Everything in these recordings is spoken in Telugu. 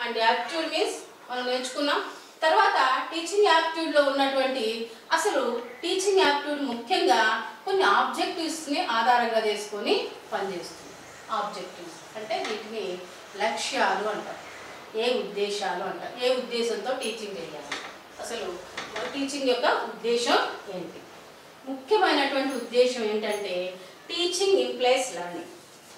అండ్ యాప్ట్యూడ్ మీన్స్ మనం నేర్చుకున్నాం తర్వాత టీచింగ్ యాప్ట్యూడ్లో ఉన్నటువంటి అసలు టీచింగ్ యాప్ట్యూడ్ ముఖ్యంగా కొన్ని ఆబ్జెక్టివ్స్ని ఆధారంగా చేసుకొని పనిచేస్తుంది ఆబ్జెక్టివ్స్ అంటే వీటిని లక్ష్యాలు అంటారు ఏ ఉద్దేశాలు అంటారు ఏ ఉద్దేశంతో టీచింగ్ చేయాలి అసలు మన టీచింగ్ యొక్క ఉద్దేశం ఏంటి ముఖ్యమైనటువంటి ఉద్దేశం ఏంటంటే teaching implies learning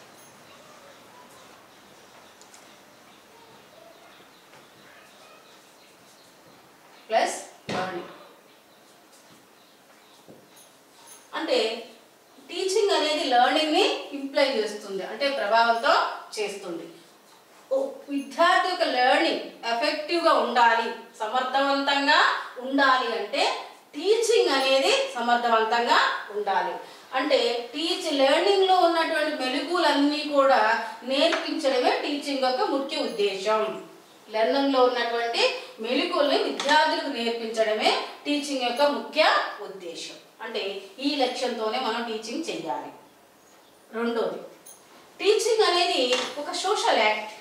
plus learning అంటే టీచింగ్ అనేది లెర్నింగ్ని ఇంప్లై చేస్తుంది అంటే ప్రభావంతో చేస్తుంది ఓ విద్యార్థి యొక్క లెర్నింగ్ ఎఫెక్టివ్గా ఉండాలి సమర్థవంతంగా ఉండాలి అంటే టీచింగ్ అనేది సమర్థవంతంగా ఉండాలి అంటే టీచ్ లెర్నింగ్లో ఉన్నటువంటి మెలుగులన్నీ కూడా నేర్పించడమే టీచింగ్ యొక్క ముఖ్య ఉద్దేశం లెర్నింగ్లో ఉన్నటువంటి మెలుకుల్ని విద్యార్థులకు నేర్పించడమే టీచింగ్ యొక్క ముఖ్య ఉద్దేశం అంటే ఈ లక్ష్యంతోనే మనం టీచింగ్ చేయాలి రెండోది టీచింగ్ అనేది ఒక సోషల్ యాక్ట్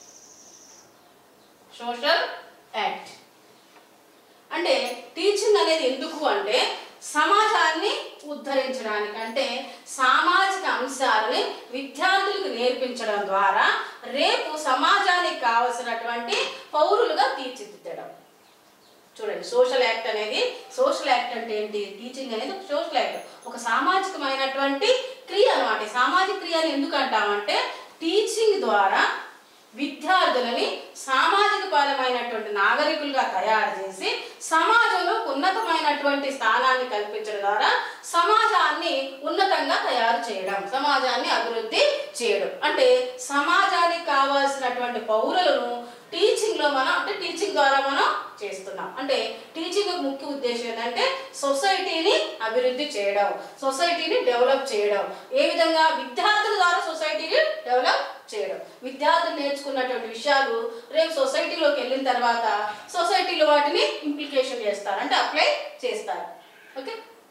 సోషల్ యాక్ట్ అంటే టీచింగ్ అనేది ఎందుకు అంటే సమాజాన్ని ఉద్ధరించడానికి అంటే సామాజిక అంశాలని విద్యార్థులకు నేర్పించడం ద్వారా రేపు సమాజానికి కావలసినటువంటి పౌరులుగా తీర్చిదిద్దడం చూడండి సోషల్ యాక్ట్ అనేది సోషల్ యాక్ట్ అంటే ఏంటి టీచింగ్ అనేది ఒక సోషల్ యాక్ట్ ఒక సామాజికమైనటువంటి క్రియ అనమాట ఈ సామాజిక క్రియని ఎందుకు అంటామంటే టీచింగ్ ద్వారా విద్యార్థులని సామాజిక పరమైనటువంటి నాగరికులుగా తయారు చేసి సమాజంలో ఉన్నతమైనటువంటి స్థానాన్ని కల్పించడం ద్వారా సమాజాన్ని ఉన్నతంగా తయారు చేయడం సమాజాన్ని అభివృద్ధి చేయడం అంటే సమాజానికి కావాల్సినటువంటి పౌరులను టీచింగ్ లో మనం అంటే టీచింగ్ ద్వారా మనం చేస్తున్నాం అంటే టీచింగ్ యొక్క ముఖ్య ఉద్దేశం ఏంటంటే సొసైటీని అభివృద్ధి చేయడం సొసైటీని డెవలప్ చేయడం ఏ విధంగా విద్యార్థుల ద్వారా సొసైటీని డెవలప్ చేయడం విద్యార్థులు నేర్చుకున్నటువంటి విషయాలు రేపు సొసైటీలోకి వెళ్ళిన తర్వాత సొసైటీలో వాటిని ఇంప్లికేషన్ చేస్తారు అంటే అప్లై చేస్తారు ఓకే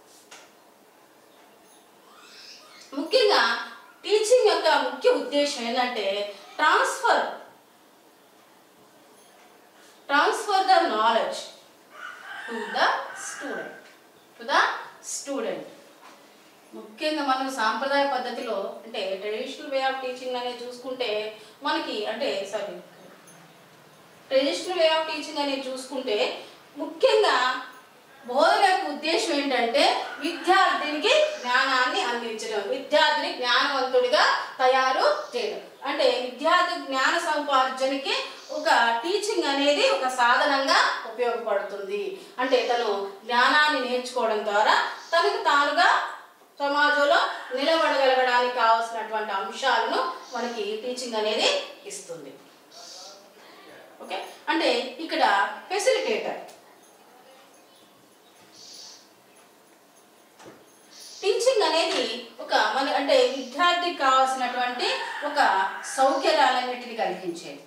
ముఖ్యంగా టీచింగ్ యొక్క ముఖ్య ఉద్దేశం ఏంటంటే transfer transfer the knowledge to the student to the student ముఖ్యంగా మనం సాంప్రదాయ పద్ధతిలో అంటే ట్రెడిషనల్ వే ఆఫ్ టీచింగ్ అనేది చూసుకుంటే మనకి అంటే sorry traditional way of teaching అనేది చూసుకుంటే ముఖ్యంగా బోధన యొక్క ఉద్దేశం ఏంటంటే విద్యార్థినికి జ్ఞానాన్ని అందించడం విద్యార్థిని జ్ఞానవంతుడిగా తయారు చేయడం అంటే విద్యార్థి జ్ఞాన సముపార్జనకి ఒక టీచింగ్ అనేది ఒక సాధనంగా ఉపయోగపడుతుంది అంటే తను జ్ఞానాన్ని నేర్చుకోవడం ద్వారా తనకు తానుగా సమాజంలో నిలబడగలగడానికి కావాల్సినటువంటి అంశాలను మనకి టీచింగ్ అనేది ఇస్తుంది ఓకే అంటే ఇక్కడ ఫెసిలిటేటర్ టీచింగ్ అనేది ఒక మన అంటే విద్యార్థికి కావాల్సినటువంటి ఒక సౌకర్యాలన్నిటిని కలిగించేది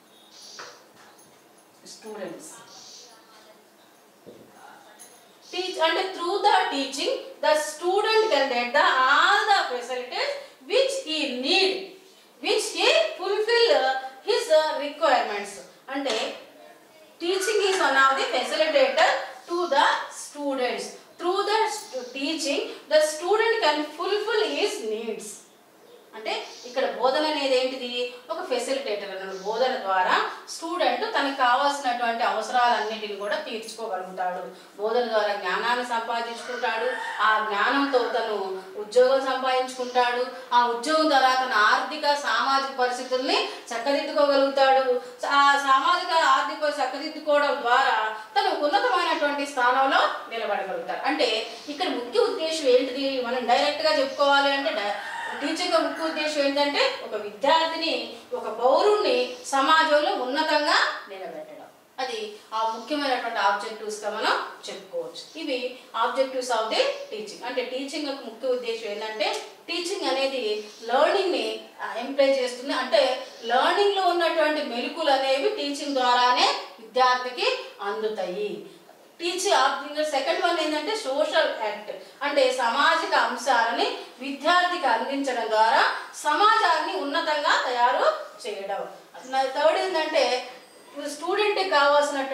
students teach and through the teaching the student can get the all the facilities which he need which he fulfill uh, his uh, requirements అంటే teaching is one of the facilitator to the students through the teaching the student can fulfil his needs అంటే ఇక్కడ బోధన అనేది ఏంటిది ఒక ఫెసిలిటేటర్ అన్నమాట బోధన ద్వారా స్టూడెంట్ తనకు కావాల్సినటువంటి అవసరాలన్నిటిని కూడా తీర్చుకోగలుగుతాడు బోధన ద్వారా జ్ఞానాన్ని సంపాదించుకుంటాడు ఆ జ్ఞానంతో తను ఉద్యోగం సంపాదించుకుంటాడు ఆ ఉద్యోగం ద్వారా తన ఆర్థిక సామాజిక పరిస్థితుల్ని చక్కదిద్దుకోగలుగుతాడు ఆ సామాజిక ఆర్థిక పరిస్థితి చక్కదిద్దుకోవడం ద్వారా తను ఉన్నతమైనటువంటి స్థానంలో నిలబడగలుగుతాడు అంటే ఇక్కడ ముఖ్య ఉద్దేశం ఏంటిది మనం డైరెక్ట్గా చెప్పుకోవాలి అంటే డై- టీచింగ్ యొక్క ముఖ్య ఉద్దేశం ఏంటంటే ఒక విద్యార్థిని ఒక పౌరుణ్ణి సమాజంలో ఉన్నతంగా నిలబెట్టడం అది ఆ ముఖ్యమైనటువంటి ఆబ్జెక్టివ్స్గా మనం చెప్పుకోవచ్చు ఇవి ఆబ్జెక్టివ్స్ ఆఫ్ ది టీచింగ్ అంటే టీచింగ్ యొక్క ముఖ్య ఉద్దేశం ఏంటంటే టీచింగ్ అనేది లెర్నింగ్ని ఎంప్లై చేస్తుంది అంటే లెర్నింగ్లో ఉన్నటువంటి మెలుకులు అనేవి టీచింగ్ ద్వారానే విద్యార్థికి అందుతాయి టీచింగ్ సెకండ్ వన్ ఏంటంటే సోషల్ యాక్ట్ అంటే సామాజిక అంశాలని విద్యార్థికి అందించడం ద్వారా సమాజాన్ని ఉన్నతంగా తయారు చేయడం థర్డ్ ఏంటంటే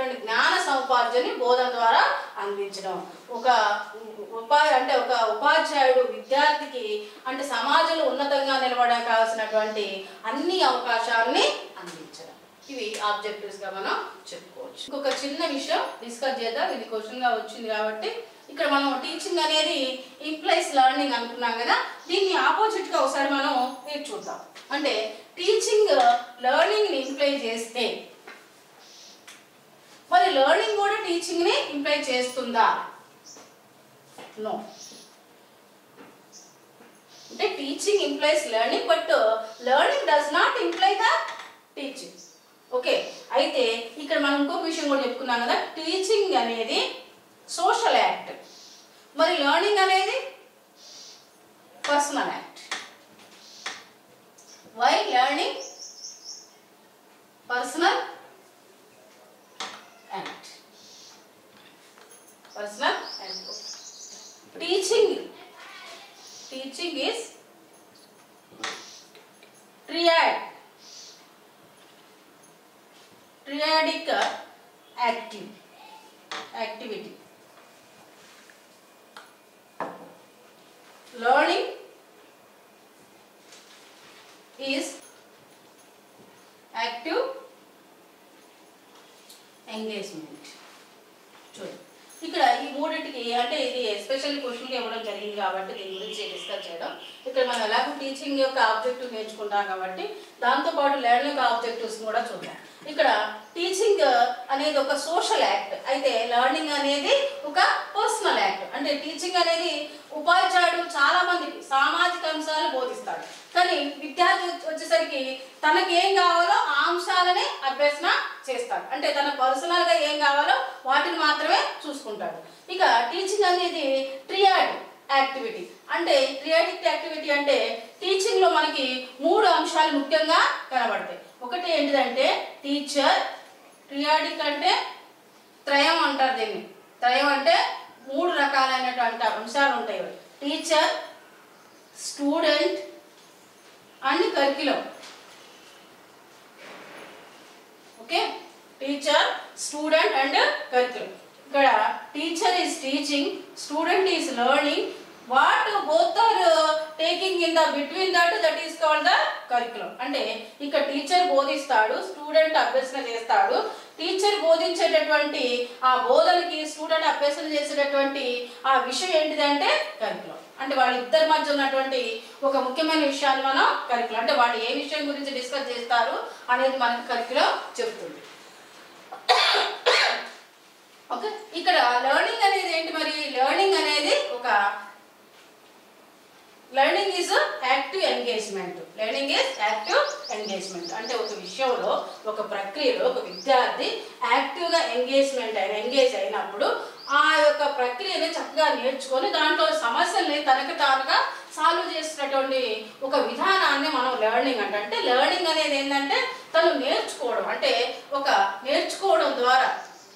రకాలైనటువంటి జ్ఞాన సముపార్జనని బోధన ద్వారా అందించడం ఒక ఉపా అంటే ఒక ఉపాధ్యాయుడు విద్యార్థికి అంటే సమాజంలో ఉన్నతంగా నిలబడడానికి కావాల్సినటువంటి అన్ని అవకాశాలని అందించడం ఇవి ఆబ్జెక్టివ్స్ గా మనం చెప్పుకోవచ్చు ఇంకొక చిన్న విషయం డిస్కస్ చేద్దాం ఇది క్వశ్చన్ గా వచ్చింది కాబట్టి ఇక్కడ మనం టీచింగ్ అనేది ఇంప్లైస్ లెర్నింగ్ అనుకున్నాం కదా దీన్ని ఆపోజిట్ గా ఒకసారి మనం ఇది చూద్దాం అంటే టీచింగ్ లెర్నింగ్ ని ఇంప్లై చేస్తే మరి లెర్నింగ్ కూడా టీచింగ్ ని ఇంప్లై చేస్తుందా నో అంటే teaching implies learning but learning does not imply the teaching okay అయితే ఇక్కడ మనం ఇంకొక విషయం కూడా చెప్పుకున్నాం కదా టీచింగ్ అనేది సోషల్ యాక్ట్ మరి లెర్నింగ్ అనేది personal act why learning personal act personal act teaching teaching is triad triadic active activity learning is active engagement చూడండి ఇక్కడ ఈ మూడింటికి అంటే ఇది ఎస్పెషల్లీ క్వశ్చన్కి ఇవ్వడం జరిగింది కాబట్టి దీని గురించి డిస్కస్ చేయడం ఇక్కడ మనం ఎలాగో టీచింగ్ యొక్క ఆబ్జెక్టివ్ నేర్చుకుంటాం కాబట్టి దాంతోపాటు లెర్నింగ్ ఆబ్జెక్టివ్స్ కూడా చూద్దాం ఇక్కడ టీచింగ్ అనేది ఒక సోషల్ యాక్ట్ అయితే లెర్నింగ్ అనేది ఒక పర్సనల్ యాక్ట్ అంటే టీచింగ్ అనేది ఉపాధ్యాయుడు చాలా మందికి సామాజిక అంశాలను బోధిస్తాడు కానీ విద్యార్థి వచ్చేసరికి తనకి ఏం కావాలో ఆ అంశాలనే అభ్యసన చేస్తాడు అంటే తన పర్సనల్ గా ఏం కావాలో వాటిని మాత్రమే చూసుకుంటాడు ఇక టీచింగ్ అనేది ట్రియాడ్ యాక్టివిటీ అంటే ట్రియాడిక్ యాక్టివిటీ అంటే టీచింగ్ లో మనకి మూడు అంశాలు ముఖ్యంగా కనబడతాయి ఒకటి ఏంటిదంటే టీచర్ ట్రియాడిక్ అంటే త్రయం అంటారు దీన్ని త్రయం అంటే మూడు రకాలైనటువంటి అంశాలు ఉంటాయి teacher student and curriculum okay teacher student and curriculum ఇక్కడ teacher is teaching student is learning what both are taking in the between that that is called the curriculum అంటే ఇక్కడ టీచర్ బోధిస్తాడు స్టూడెంట్ అభ్యసన చేస్తాడు టీచర్ బోధించేటటువంటి ఆ బోధనకి స్టూడెంట్ అభ్యసన చేసేటటువంటి ఆ విషయం ఏంటిదంటే కరికులం అంటే వాళ్ళిద్దరి మధ్య ఉన్నటువంటి ఒక ముఖ్యమైన విషయాన్ని మనం కరికులం అంటే వాళ్ళు ఏ విషయం గురించి డిస్కస్ చేస్తారు అనేది మనకి కరికులం చెప్తుంది ఓకే ఇక్కడ లెర్నింగ్ అనేది ఏంటి మరి లెర్నింగ్ అనేది ఒక learning is active engagement learning is active engagement అంటే ఒక విషయంలో ఒక ప్రక్రియలో ఒక విద్యార్థి యాక్టివ్గా ఎంగేజ్మెంట్ అయిన ఎంగేజ్ అయినప్పుడు ఆ యొక్క ప్రక్రియని చక్కగా నేర్చుకొని దాంట్లో సమస్యల్ని తనకు తానుగా సాల్వ్ చేసినటువంటి ఒక విధానాన్ని మనం లెర్నింగ్ అంటే అంటే లెర్నింగ్ అనేది ఏంటంటే తను నేర్చుకోవడం అంటే ఒక నేర్చుకోవడం ద్వారా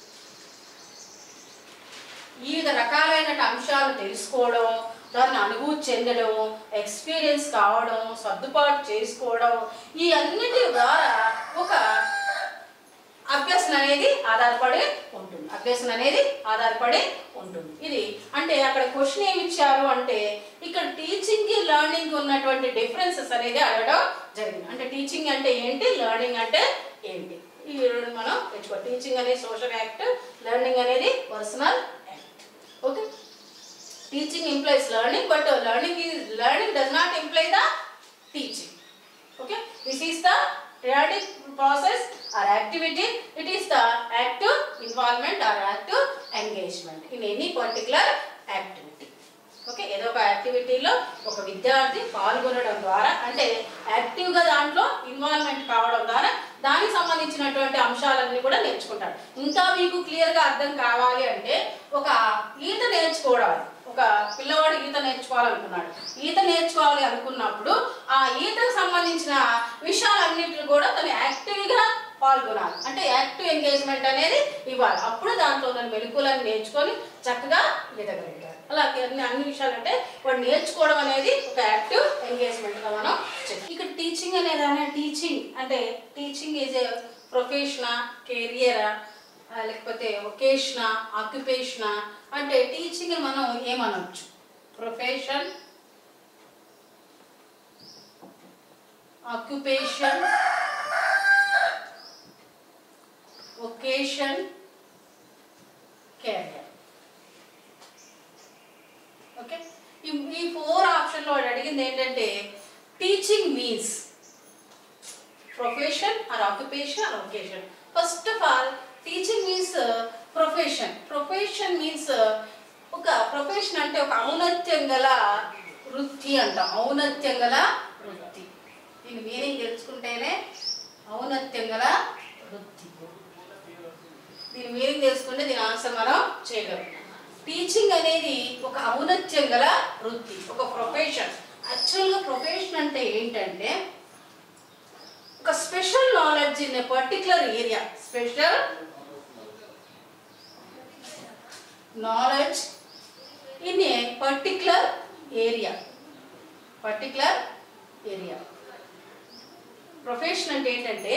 వివిధ రకాలైన అంశాలు తెలుసుకోవడం దాన్ని అనుభూతి చెందడం ఎక్స్పీరియన్స్ కావడం సర్దుబాటు చేసుకోవడం ఈ అన్నిటి ద్వారా ఒక అభ్యసన అనేది ఆధారపడి ఉంటుంది అభ్యసన అనేది ఆధారపడి ఉంటుంది ఇది అంటే అక్కడ క్వశ్చన్ ఏమి ఇచ్చారు అంటే ఇక్కడ టీచింగ్ కి లెర్నింగ్ ఉన్నటువంటి డిఫరెన్సెస్ అనేది అడగడం జరిగింది అంటే టీచింగ్ అంటే ఏంటి లెర్నింగ్ అంటే ఏంటి ఈ రెండు మనం తెచ్చుకో టీచింగ్ అనేది సోషల్ యాక్ట్ లెర్నింగ్ అనేది personal act okay teaching implies learning but learning is learning does not imply the teaching okay this is the periodic process or activity it is the active involvement or active engagement in any particular activity okay ఏదో ఒక యాక్టివిటీలో ఒక విద్యార్థి పాల్గొనడం ద్వారా అంటే యాక్టివ్గా దాంట్లో ఇన్వాల్వ్మెంట్ కావడం ద్వారా దానికి సంబంధించినటువంటి అంశాలన్నీ కూడా నేర్చుకుంటాడు ఇంకా మీకు క్లియర్గా అర్థం కావాలి అంటే ఒక ఈత నేర్చుకోవడం ఒక పిల్లవాడు ఈత నేర్చుకోవాలనుకున్నాడు ఈత నేర్చుకోవాలి అనుకున్నప్పుడు ఆ ఈతకు సంబంధించిన విషయాలన్నింటినీ కూడా తను యాక్టివ్గా పాల్గొనాలి అంటే యాక్టివ్ ఎంగేజ్మెంట్ అనేది ఇవ్వాలి అప్పుడు దాంట్లో ఉన్న మెలకులను నేర్చుకొని చక్కగా ఈదగలుగుతారు అలాగే అన్ని అన్ని విషయాలు అంటే వాడు నేర్చుకోవడం అనేది ఒక యాక్టివ్ ఎంగేజ్మెంట్గా మనం చెప్పి ఇక్కడ టీచింగ్ అనేది అనే టీచింగ్ అంటే టీచింగ్ ఈజ్ ఏ ప్రొఫెషనా కెరియరా లేకపోతే ఒకేషనా ఆక్యుపేషనా అంటే టీచింగ్ మనం ఏమనొచ్చు profession occupation vocation career okay ఈ ఈ ఫోర్ ఆప్షన్లో వాడు అడిగింది ఏంటంటే teaching means profession or occupation or vocation first of all teaching means profession profession means ఒక ప్రొఫెషన్ అంటే ఒక ఔన్నత్యం గల వృత్తి అంటాం ఔన్నత్యం గల వృత్తి దీని మీనింగ్ తెలుసుకుంటేనే ఔన్నత్యం గల వృత్తి దీని మీనింగ్ తెలుసుకుంటే దీని ఆన్సర్ మనం చేయగలం టీచింగ్ అనేది ఒక ఔన్నత్యం గల వృత్తి ఒక ప్రొఫెషన్ యాక్చువల్గా ప్రొఫెషన్ అంటే ఏంటంటే ఒక special knowledge in a particular area special knowledge in a particular area particular area profession అంటే ఏంటంటే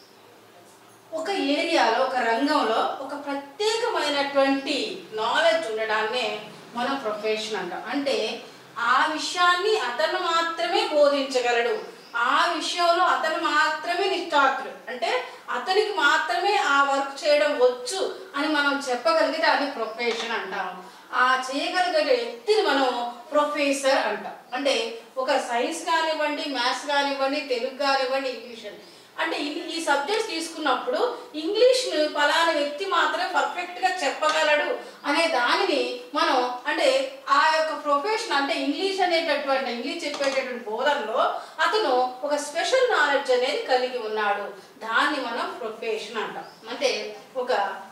ఒక ఏరియాలో ఒక రంగంలో ఒక ప్రత్యేకమైనటువంటి నాలెడ్జ్ ఉండడాన్నే మనం ప్రొఫెషన్ అంటాం అంటే ఆ విషయాన్ని అతను మాత్రమే బోధించగలడు ఆ విషయంలో అతను మాత్రమే నిష్ఠాతుడు అంటే అతనికి మాత్రమే ఆ వర్క్ చేయడం వచ్చు అని మనం చెప్పగలిగితే అది ప్రొఫెషన్ అంటాం ఆ చేయగలిగే వ్యక్తిని మనం ప్రొఫెసర్ అంటాం అంటే ఒక సైన్స్ కానివ్వండి మ్యాథ్స్ కానివ్వండి తెలుగు కానివ్వండి ఇంగ్లీష్ అని అంటే ఈ- ఈ సబ్జెక్ట్స్ తీసుకున్నప్పుడు ఇంగ్లీష్ను పలానా వ్యక్తి మాత్రమే పర్ఫెక్ట్గా చెప్పగలడు అనే దానిని మనం అంటే ఆ యొక్క ప్రొఫెషన్ అంటే ఇంగ్లీష్ అనేటటువంటి ఇంగ్లీష్ చెప్పేటటువంటి బోధనలో అతను ఒక స్పెషల్ నాలెడ్జ్ అనేది కలిగి ఉన్నాడు దాన్ని మనం ప్రొఫెషన్ అంటాం అంటే ఒక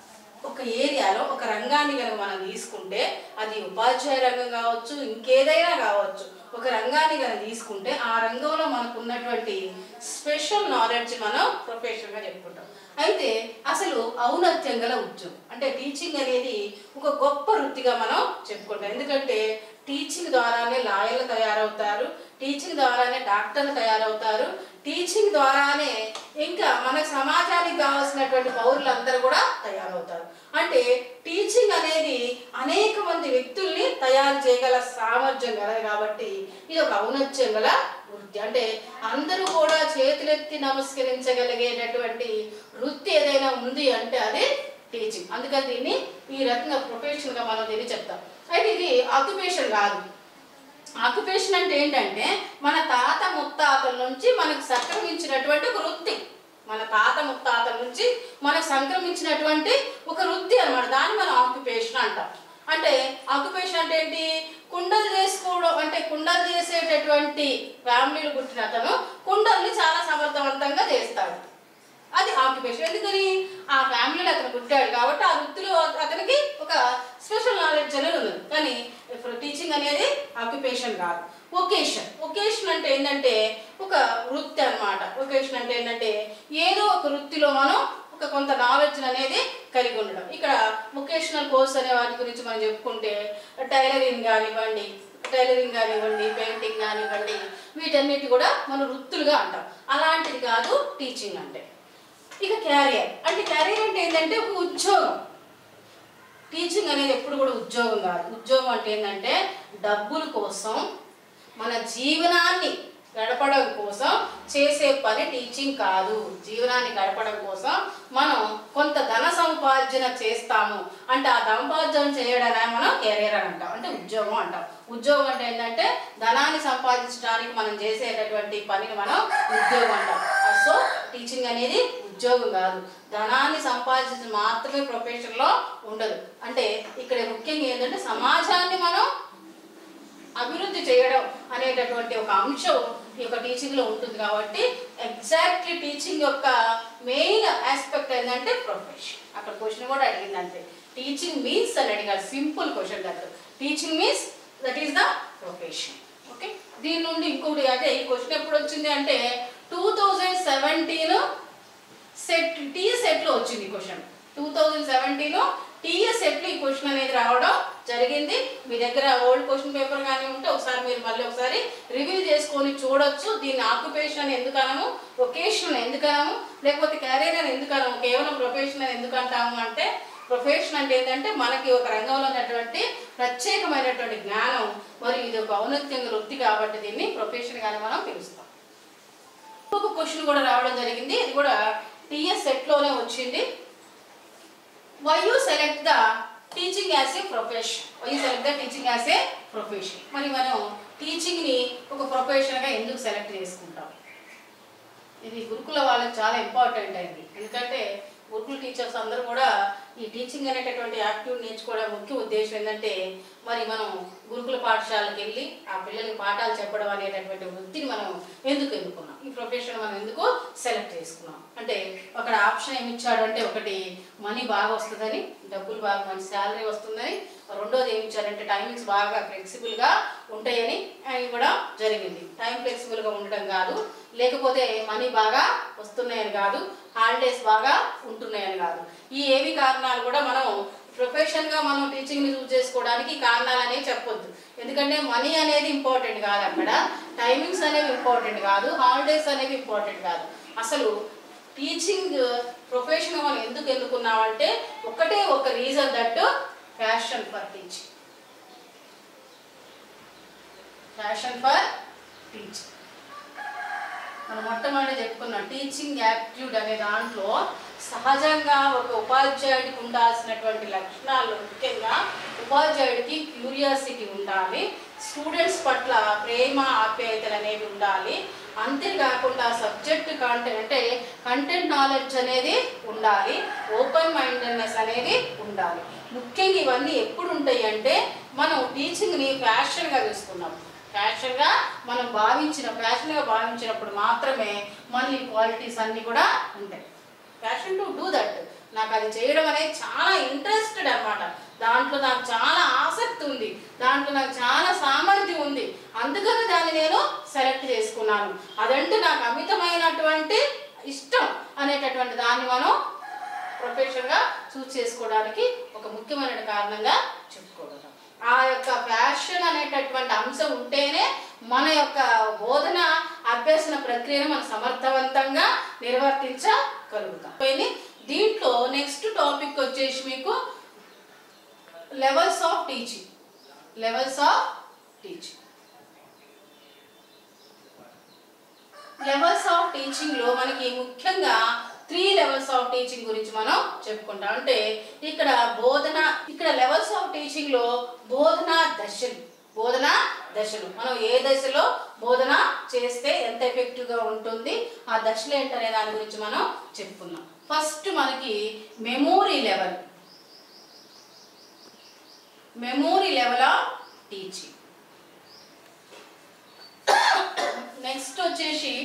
ఒక ఏరియాలో ఒక రంగాన్ని కనుక మనం తీసుకుంటే అది ఉపాధ్యాయ రంగం కావచ్చు ఇంకేదైనా కావచ్చు ఒక రంగాన్ని కనుక తీసుకుంటే ఆ రంగంలో మనకు ఉన్నటువంటి స్పెషల్ నాలెడ్జ్ మనం ప్రొఫెషన్గా చెప్పుకుంటాం అయితే అసలు ఔన్నత్యం గల ఉద్యోగం అంటే టీచింగ్ అనేది ఒక గొప్ప వృత్తిగా మనం చెప్పుకుంటాం ఎందుకంటే టీచింగ్ ద్వారానే లాయర్లు తయారవుతారు టీచింగ్ ద్వారానే డాక్టర్లు తయారవుతారు టీచింగ్ ద్వారానే ఇంకా మన సమాజానికి కావాల్సినటువంటి పౌరులందరూ కూడా తయారవుతారు అంటే టీచింగ్ అనేది అనేక మంది వ్యక్తుల్ని తయారు చేయగల సామర్థ్యం గలది కాబట్టి ఇది ఒక ఔన్నత్యం గల వృత్తి అంటే అందరూ కూడా చేతులెత్తి నమస్కరించగలిగేటటువంటి వృత్తి ఏదైనా ఉంది అంటే అది టీచింగ్ అందుకని దీన్ని ఈ రకంగా ప్రొఫెషన్గా మనం దీన్ని చెప్తాం అయితే ఇది ఆక్యుపేషన్ కాదు ఆక్యుపేషన్ అంటే ఏంటంటే మన తాత ముత్తాతల నుంచి మనకు సంక్రమించినటువంటి ఒక వృత్తి మన తాత ముత్తాతల నుంచి మనకు సంక్రమించినటువంటి ఒక వృత్తి అన్నమాట దాన్ని మనం ఆక్యుపేషన్ అంటాం అంటే ఆక్యుపేషన్ అంటే ఏంటి కుండలు చేసుకోవడం అంటే కుండలు చేసేటటువంటి ఫ్యామిలీలు పుట్టిన అతను కుండల్ని చాలా సమర్థవంతంగా చేస్తాడు అది ఆక్యుపేషన్ ఎందుకని ఆ ఫ్యామిలీలో అతను పుట్టాడు కాబట్టి ఆ వృత్తిలో అతనికి ఒక స్పెషల్ నాలెడ్జ్ అనేది ఉంది కానీ ఇప్పుడు టీచింగ్ అనేది ఆక్యుపేషన్ కాదు ఒకేషన్ ఒకేషన్ అంటే ఏంటంటే ఒక వృత్తి అన్నమాట ఒకేషన్ అంటే ఏంటంటే ఏదో ఒక వృత్తిలో మనం ఒక కొంత నాలెడ్జ్ అనేది కలిగి ఉండడం ఇక్కడ వొకేషనల్ కోర్స్ అనే వాటి గురించి మనం చెప్పుకుంటే టైలరింగ్ కానివ్వండి టైలరింగ్ కానివ్వండి పెయింటింగ్ కానివ్వండి వీటన్నిటి కూడా మనం వృత్తులుగా అంటాం అలాంటిది కాదు టీచింగ్ అంటే ఇక క్యారియర్ అంటే క్యారియర్ అంటే ఏంటంటే ఒక ఉద్యోగం టీచింగ్ అనేది ఎప్పుడు కూడా ఉద్యోగం కాదు ఉద్యోగం అంటే ఏంటంటే డబ్బుల కోసం మన జీవనాన్ని గడపడం కోసం చేసే పని టీచింగ్ కాదు జీవనాన్ని గడపడం కోసం మనం కొంత ధన సంపార్జన చేస్తాము అంటే ఆ సంపార్జన చేయడాన్ని మనం కెరీర్ అని అంటాం అంటే ఉద్యోగం అంటాం ఉద్యోగం అంటే ఏంటంటే ధనాన్ని సంపాదించడానికి మనం చేసేటటువంటి పనిని మనం ఉద్యోగం అంటాం సో టీచింగ్ అనేది ఉద్యోగం కాదు ధనాన్ని సంపాదించడం మాత్రమే ప్రొఫెషన్లో ఉండదు అంటే ఇక్కడ ముఖ్యంగా ఏంటంటే సమాజాన్ని మనం అభివృద్ధి చేయడం అనేటటువంటి ఒక అంశం ఈ యొక్క టీచింగ్లో ఉంటుంది కాబట్టి ఎగ్జాక్ట్లీ టీచింగ్ యొక్క మెయిన్ ఆస్పెక్ట్ ఏంటంటే ప్రొఫెషన్ అక్కడ క్వశ్చన్ కూడా అడిగింది అంతే టీచింగ్ మీన్స్ అని అడిగారు simple question that teaching means that is the profession okay దీని నుండి ఇంకోటి అంటే ఈ క్వశ్చన్ ఎప్పుడు వచ్చింది అంటే two thousand seventeen SET T సెట్లో వచ్చింది question two thousand seventeen TS ఎట్లు ఈ క్వశ్చన్ అనేది రావడం జరిగింది మీ దగ్గర ఓల్డ్ క్వశ్చన్ పేపర్ కానీ ఉంటే ఒకసారి మీరు మళ్ళీ ఒకసారి రివ్యూ చేసుకొని చూడొచ్చు దీన్ని ఆక్యుపేషన్ అని ఎందుకు అనము ఒకేషన్ ఎందుకు అనము లేకపోతే క్యారియర్ అని ఎందుకు అనము కేవలం ప్రొఫెషన్ అని ఎందుకు అంటాము అంటే ప్రొఫెషన్ అంటే ఏంటంటే మనకి ఒక రంగంలో ఉన్నటువంటి ప్రత్యేకమైనటువంటి జ్ఞానం మరియు ఇది ఒక ఔన్నత్యంగా వృత్తి కాబట్టి దీన్ని ప్రొఫెషన్ గానే మనం పిలుస్తాం ఇంకొక క్వశ్చన్ కూడా రావడం జరిగింది ఇది కూడా టీఎస్ సెట్లోనే వచ్చింది why you select the teaching as a profession why you select the teaching as a profession మరి మనం టీచింగ్ని ఒక ప్రొఫెషన్గా ఎందుకు సెలెక్ట్ చేసుకుంటాం ఇది గురుకుల వాళ్ళకి చాలా ఇంపార్టెంట్ అయింది ఎందుకంటే గురుకుల టీచర్స్ అందరూ కూడా ఈ టీచింగ్ అనేటటువంటి యాక్టివ్ నేర్చుకోవడం ముఖ్య ఉద్దేశం ఏంటంటే మరి మనం గురుకుల పాఠశాలకు వెళ్ళి ఆ పిల్లలకి పాఠాలు చెప్పడం అనేటటువంటి వృత్తిని మనం ఎందుకు ఎన్నుకున్నాం ఈ ప్రొఫెషన్ మనం ఎందుకు సెలెక్ట్ చేసుకున్నాం అంటే అక్కడ ఆప్షన్ ఏమి ఇచ్చాడు అంటే ఒకటి మనీ బాగా వస్తుందని డబ్బులు బాగా మంచి శాలరీ వస్తుందని రెండోది ఏమి ఇచ్చారంటే టైమింగ్స్ బాగా ఫ్లెక్సిబుల్గా ఉంటాయని అని కూడా జరిగింది టైం ఫ్లెక్సిబుల్గా ఉండడం కాదు లేకపోతే మనీ బాగా వస్తున్నాయని కాదు హాలిడేస్ బాగా ఉంటున్నాయని కాదు ఈ ఏవి కారణాలు కూడా మనం ప్రొఫెషన్గా మనం టీచింగ్ని చూస్ చేసుకోవడానికి కారణాలు అనేవి చెప్పొద్దు ఎందుకంటే మనీ అనేది ఇంపార్టెంట్ కాదు అక్కడ టైమింగ్స్ అనేవి ఇంపార్టెంట్ కాదు హాలిడేస్ అనేవి ఇంపార్టెంట్ కాదు అసలు టీచింగ్ ప్రొఫెషన్ మనం ఎందుకు ఎన్నుకున్నామంటే ఒకటే ఒక reason that passion for teaching passion for teaching మనం మొట్టమొదటి చెప్పుకున్నాం టీచింగ్ యాప్టిట్యూడ్ అనే దాంట్లో సహజంగా ఒక ఉపాధ్యాయుడికి ఉండాల్సినటువంటి లక్షణాలు ముఖ్యంగా ఉపాధ్యాయుడికి క్యూరియాసిటీ ఉండాలి స్టూడెంట్స్ పట్ల ప్రేమ ఆప్యాయతలు అనేవి ఉండాలి అంతేకాకుండా సబ్జెక్ట్ కాంటెంట్ అంటే కంటెంట్ నాలెడ్జ్ అనేది ఉండాలి ఓపెన్ మైండెడ్నెస్ అనేది ఉండాలి ముఖ్యంగా ఇవన్నీ ఎప్పుడు ఉంటాయి అంటే మనం టీచింగ్ని ఫ్యాషన్గా తీసుకున్నాం ఫ్యాషన్గా మనం భావించిన ఫ్యాషన్గా భావించినప్పుడు మాత్రమే మళ్ళీ క్వాలిటీస్ అన్నీ కూడా ఉంటాయి ఫ్యాషన్ టు డూ దట్ నాకు అది చేయడం అనేది చాలా ఇంట్రెస్టెడ్ అన్నమాట దాంట్లో నాకు చాలా ఆసక్తి ఉంది దాంట్లో నాకు చాలా సామర్థ్యం ఉంది అందుకని దాన్ని నేను సెలెక్ట్ చేసుకున్నాను అదంటే నాకు అమితమైనటువంటి ఇష్టం అనేటటువంటి దాన్ని మనం ప్రొఫెషన్గా చూస్ చేసుకోవడానికి ఒక ముఖ్యమైన కారణంగా చెప్పుకోవడం ఆ యొక్క ఫ్యాషన్ అనేటటువంటి అంశం ఉంటేనే మన యొక్క బోధన అభ్యసన ప్రక్రియను మనం సమర్థవంతంగా నిర్వర్తించగలుగుతాం పోయింది దీంట్లో నెక్స్ట్ టాపిక్ వచ్చేసి మీకు levels of teaching levels of teaching levels of teaching లో మనకి ముఖ్యంగా త్రీ లెవెల్స్ ఆఫ్ టీచింగ్ గురించి మనం చెప్పుకుంటాం అంటే ఇక్కడ బోధన ఇక్కడ లెవెల్స్ ఆఫ్ టీచింగ్ లో బోధన దశలు బోధన దశలు మనం ఏ దశలో బోధన చేస్తే ఎంత ఎఫెక్టివ్ గా ఉంటుంది ఆ దశలు ఏంటనే దాని గురించి మనం చెప్పుకున్నాం ఫస్ట్ మనకి memory level memory level of teaching next వచ్చేసి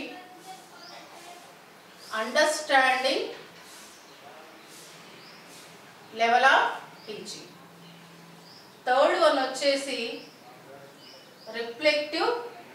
understanding level of teaching third one వచ్చేసి reflective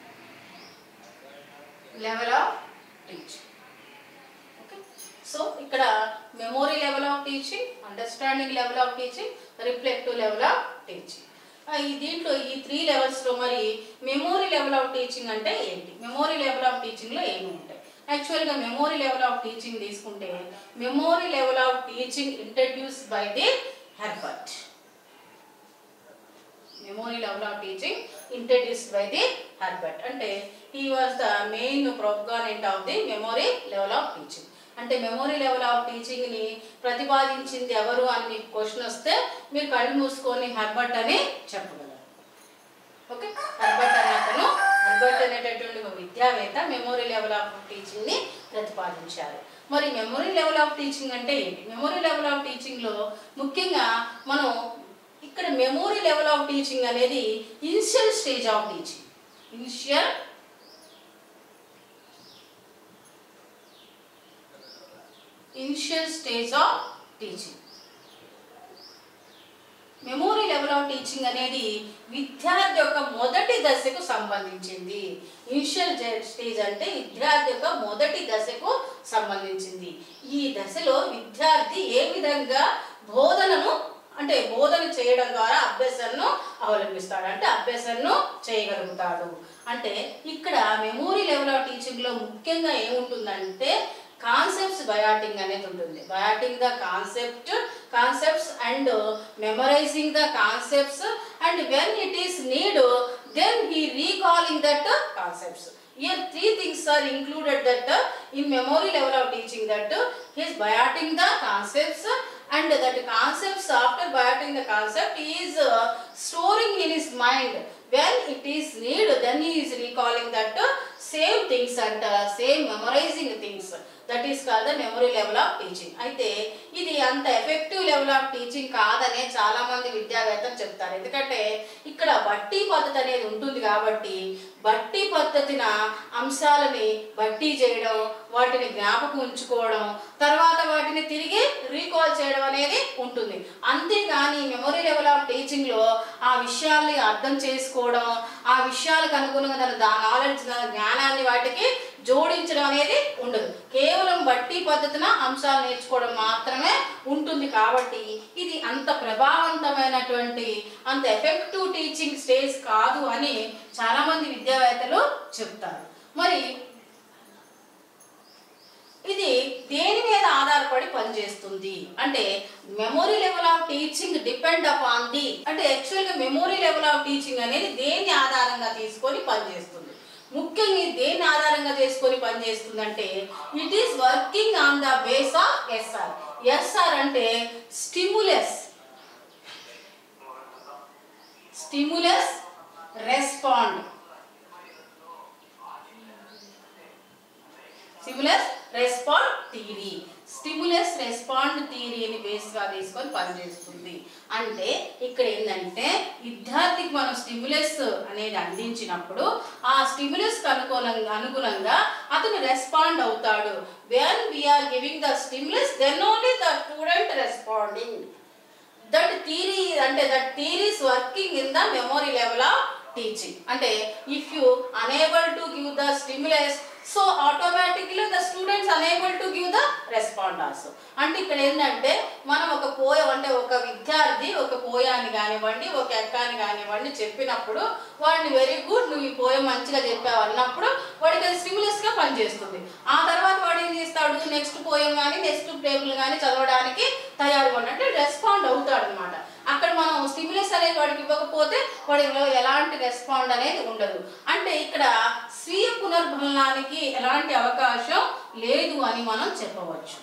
level of teaching okay so ఇక్కడ memory level of teaching understanding level of teaching reflective level of teaching ఈ దీంట్లో ఈ త్రీ లెవెల్స్లో మరి మెమోరీ లెవెల్ ఆఫ్ టీచింగ్ అంటే ఏంటి మెమోరీ లెవెల్ ఆఫ్ టీచింగ్లో ఏమి ఉంటాయి యాక్చువల్గా మెమోరీ లెవెల్ ఆఫ్ టీచింగ్ తీసుకుంటే memory level of teaching introduce by the Herbert memory level of teaching introduced by the Herbert అంటే he was the main proponent of the memory level of teaching అంటే మెమోరీ లెవెల్ ఆఫ్ టీచింగ్ని ప్రతిపాదించింది ఎవరు అని మీకు క్వశ్చన్ వస్తే మీరు కళ్ళు మూసుకొని హెర్బర్ట్ అని చెప్పగలరు ఓకే హెర్బర్ట్ అనే అతను హెర్బర్ట్ అనేటటువంటి ఒక విద్యావేత్త మెమోరీ లెవెల్ ఆఫ్ టీచింగ్ని ప్రతిపాదించారు మరి మెమొరీ లెవెల్ ఆఫ్ టీచింగ్ అంటే ఏంటి మెమొరీ లెవెల్ ఆఫ్ టీచింగ్లో ముఖ్యంగా మనం ఇక్కడ మెమొరీ లెవెల్ ఆఫ్ టీచింగ్ అనేది initial stage of teaching initial initial stage of teaching memory level of teaching అనేది విద్యార్థి యొక్క మొదటి దశకు సంబంధించింది ఇనిషియల్ స్టేజ్ అంటే విద్యార్థి యొక్క మొదటి దశకు సంబంధించింది ఈ దశలో విద్యార్థి ఏ విధంగా బోధనను అంటే బోధన చేయడం ద్వారా అభ్యసనను అవలంబిస్తాడు అంటే అభ్యసనను చేయగలుగుతాడు అంటే ఇక్కడ మెమోరీ లెవెల్ ఆఫ్ టీచింగ్లో ముఖ్యంగా ఏముంటుందంటే కాన్సెప్ట్స్ బయాటింగ్ అనేది ఉంటుంది byhearting the concept concepts and memorizing the concepts and when it is need then he recalling that concepts Here three things are included that uh, in memory level of teaching that uh, he is bioting the concepts and that concepts after bioting the concept he is uh, storing in his mind when it is need then he is recalling that uh, same things and uh, same memorizing things that is call the memory level of teaching అయితే ఇది అంత ఎఫెక్టివ్ లెవెల్ ఆఫ్ టీచింగ్ కాదనే చాలా మంది విద్యావేత్తలు చెప్తారు ఎందుకంటే ఇక్కడ బట్టి పద్ధతి అనేది ఉంటుంది కాబట్టి బట్టి పద్ధతిన అంశాలని బట్టి చేయడం వాటిని జ్ఞాపకం ఉంచుకోవడం తర్వాత వాటిని తిరిగి రీకాల్ చేయడం అనేది ఉంటుంది అంతేగాని మెమొరీ లెవెల్ ఆఫ్ టీచింగ్లో ఆ విషయాల్ని అర్థం చేసుకోవడం ఆ విషయాలకు అనుగుణంగా తన దా నాలెడ్జ్ జ్ఞానాన్ని వాటికి జోడించడం అనేది ఉండదు కేవలం బట్టి పద్ధతిన అంశాలు నేర్చుకోవడం మాత్రమే ఉంటుంది కాబట్టి ఇది అంత ప్రభావవంతమైనటువంటి అంత ఎఫెక్టివ్ టీచింగ్ స్టేజ్ కాదు అని చాలామంది విద్యావేత్తలు చెప్తారు మరి ఇది దేని మీద ఆధారపడి పనిచేస్తుంది అంటే memory level of teaching depend upon the అంటే యాక్చువల్గా మెమొరీ లెవెల్ ఆఫ్ టీచింగ్ అనేది దేన్ని ఆధారంగా తీసుకొని పనిచేస్తుంది ముఖ్యంగా ఇది దేన్ని ఆధారంగా చేసుకొని పనిచేస్తుందంటే it is working on the base of SR SR అంటే stimulus stimulus respond stimulus respond theory stimulus respond థియరీని బేస్గా తీసుకొని పనిచేస్తుంది అంటే ఇక్కడ ఏంటంటే విద్యార్థికి మనం స్టిములస్ అనేది అందించినప్పుడు ఆ స్టిములస్ అనుకూలంగా అనుగుణంగా అతను రెస్పాండ్ అవుతాడు when we're giving the stimulus then only the student responding that theory అంటే that theory is working in the memory level of teaching అంటే if you unable to give the stimulus so automatically the students unable to give the respond also అంటే ఇక్కడ ఏంటంటే మనం ఒక పోయం అంటే ఒక విద్యార్థి ఒక పోయాన్ని కానివ్వండి ఒక ఎక్కాన్ని కానివ్వండి చెప్పినప్పుడు వాడిని వెరీ గుడ్ నువ్వు ఈ పోయం మంచిగా చెప్పావు అన్నప్పుడు వాడికి అది స్టిమ్యులస్గా పనిచేస్తుంది ఆ తర్వాత వాడు ఏం చేస్తాడు నెక్స్ట్ పోయం కానీ నెక్స్ట్ టేబుల్ కానీ చదవడానికి తయారుగా ఉన్నట్టు రెస్పాండ్ అవుతాడు అనమాట అక్కడ మనం స్టిమ్యులస్ అనేది వాడికి ఇవ్వకపోతే వాడిలో ఎలాంటి రెస్పాండ్ అనేది ఉండదు అంటే ఇక్కడ స్వీయ పునర్భలనానికి ఎలాంటి అవకాశం లేదు అని మనం చెప్పవచ్చు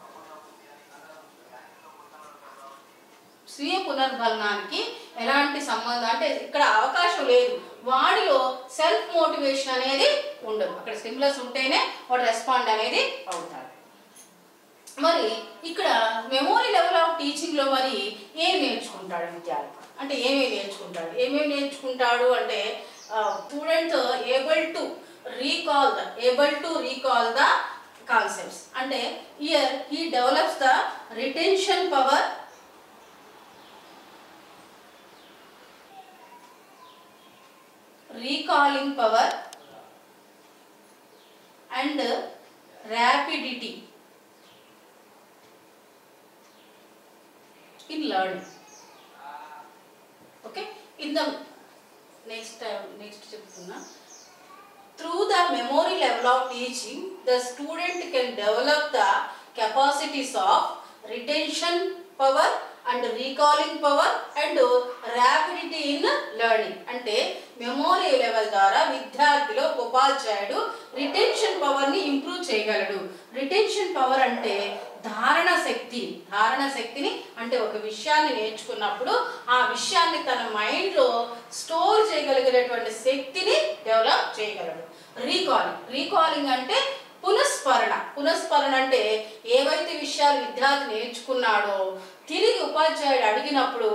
స్వీయ పునర్బలనానికి ఎలాంటి సంబంధం అంటే ఇక్కడ అవకాశం లేదు వాడిలో సెల్ఫ్ మోటివేషన్ అనేది ఉండదు అక్కడ స్టిమ్యులస్ ఉంటేనే వాడు రెస్పాండ్ అనేది అవుతాడు మరి ఇక్కడ మెమోరీ లెవెల్ ఆఫ్ టీచింగ్లో మరి ఏం నేర్చుకుంటాడు విద్యార్థి అంటే ఏమేమి నేర్చుకుంటాడు ఏమేమి నేర్చుకుంటాడు అంటే student able to recall the able to recall the concepts అంటే here he develops the retention power recalling power and rapidity in learning okay in the next time next చెప్తున్నా through the memory level of teaching the student can develop the capacities of retention power and recalling power and rapidity in learning అంటే మెమోరీ లెవెల్ ద్వారా విద్యార్థిలో ఒక ఉపాధ్యాయుడు రిటెన్షన్ పవర్ని ఇంప్రూవ్ చేయగలడు రిటెన్షన్ పవర్ అంటే ధారణ శక్తి ధారణ శక్తిని అంటే ఒక విషయాన్ని నేర్చుకున్నప్పుడు ఆ విషయాన్ని తన మైండ్లో స్టోర్ చేయగలిగినటువంటి శక్తిని డెవలప్ చేయగలడు రీకాలింగ్ రీకాలింగ్ అంటే పునఃస్మరణ పునఃస్మరణ అంటే ఏవైతే విషయాలు విద్యార్థి నేర్చుకున్నాడో తిరిగి ఉపాధ్యాయుడు అడిగినప్పుడు